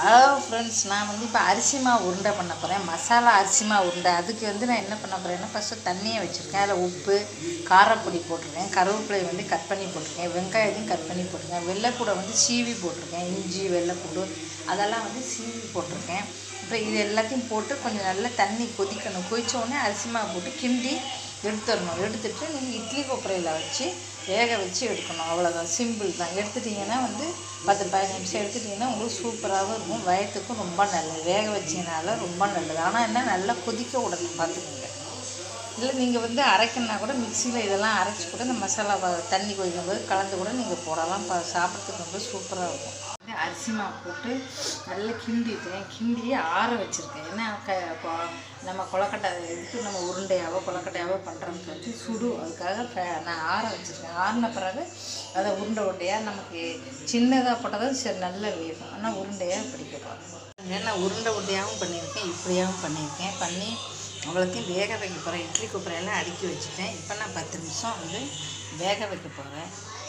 hello friends நான் வந்து இப்போ அரிசி மாவு உருண்டை பண்ண போகிறேன் மசாலா அரிசி மாவு உருண்டை அதுக்கு வந்து நான் என்ன பண்ண போகிறேன்னா ஃபஸ்ட்டு தண்ணியை வச்சுருக்கேன் அதில் உப்பு காரப்பொடி போட்டிருக்கேன் கருவேப்பிலை வந்து கட் பண்ணி போட்டிருக்கேன் வெங்காயத்தையும் கட் பண்ணி போட்டிருக்கேன் வெள்ளைப்பூடை வந்து சீவி போட்டிருக்கேன் இஞ்சி வெள்ளைப்பூடு அதெல்லாம் வந்து சீவி போட்டிருக்கேன் இப்போ இது எல்லாத்தையும் போட்டு கொஞ்சம் நல்லா தண்ணி கொதிக்கணும் கொதிச்ச உடனே அரிசி மாவு போட்டு கிண்டி எடுத்துடணும் எடுத்துட்டு நீங்கள் இட்லி கொப்பரையில் வச்சு வேக வச்சு எடுக்கணும் அவ்வளோதான் சிம்பிள் தான் எடுத்துட்டிங்கன்னா வந்து பத்து பதினஞ்சு நிமிஷம் எடுத்துட்டிங்கன்னா உங்களுக்கு சூப்பராகவும் இருக்கும் வயத்துக்கும் ரொம்ப நல்லது வேக வச்சீங்கனால ரொம்ப நல்லது ஆனால் என்ன நல்லா கொதிக்க விடணும் பார்த்துக்கோங்க இல்லை நீங்கள் வந்து அரைக்கணுன்னா கூட மிக்சியில் இதெல்லாம் அரைச்சி கூட இந்த மசாலா வ- தண்ணி கொதிக்கும் போது கலந்து கூட நீங்கள் போடலாம் ப சாப்பிட்றதுக்கு ரொம்ப சூப்பராக இருக்கும் வந்து அரிசி மாவு போட்டு நல்லா கிண்டிட்டேன் கிண்டி ஆற வச்சுருக்கேன் ஏன்னா க கொ- நம்ம கொலக்கட்டை இதுக்கு நம்ம உருண்டையாவோ கொலக்கட்டையாவோ பண்ணுறதுக்கு வந்து சுடு அதுக்காக ஃபே- நான் ஆற வச்சுருக்கேன் ஆறின பிறகு அதை உருண்டை உருண்டையாக நமக்கு சின்னதாக போட்டால் சரி நல்லா வேகும் ஆனால் உருண்டையாக பிடிக்க போகிறேன் நான் உருண்டை உருண்டையாகவும் பண்ணியிருக்கேன் இப்படியாகவும் பண்ணியிருக்கேன் பண்ணி அவ்வளோத்தையும் வேக வைக்க போகிறேன் இட்லி குப்பரையெல்லாம் அடுக்கி வச்சுட்டேன் இப்போ நான் பத்து நிமிஷம் வந்து வேக வைக்க போகிறேன்